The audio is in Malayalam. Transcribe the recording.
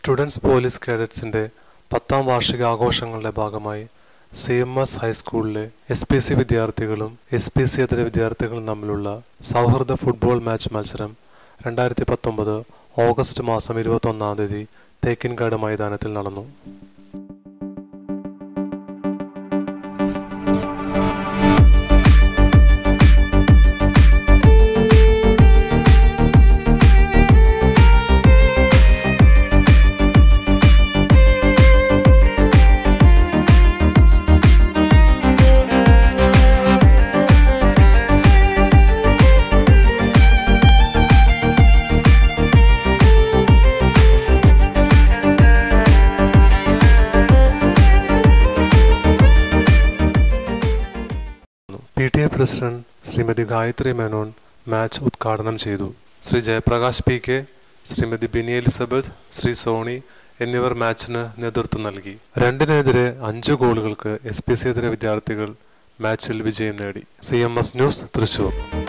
സ്റ്റുഡൻസ് പോലീസ് കേഡറ്റ്സിന്റെ പത്താം വാർഷിക ആഘോഷങ്ങളുടെ ഭാഗമായി സി എം എസ് ഹൈസ്കൂളിലെ എസ് പി സി വിദ്യാർത്ഥികളും എസ് പി സി ഇതര വിദ്യാർത്ഥികളും തമ്മിലുള്ള സൗഹൃദ ഫുട്ബോൾ മാച്ച് മത്സരം രണ്ടായിരത്തി പത്തൊമ്പത് ഓഗസ്റ്റ് മാസം ഇരുപത്തി ഒന്നാം തീയതി തേക്കിൻകാട് മൈതാനത്തിൽ നടന്നു P T A president Shrimati Gayathri Menon match ഉദ്ഘാടനം ചെയ്തു Shri Jayaprakash P K Shrimati Bini Elizabeth Shri Soni എന്നിവർ മാച്ചിന് നേതൃത്വം നൽകി രണ്ടിനെതിരെ അഞ്ച് ഗോളുകൾക്ക് എസ് പി സി ഇതര വിദ്യാർത്ഥികൾ മാച്ചിൽ വിജയം നേടി C M S news Thrissur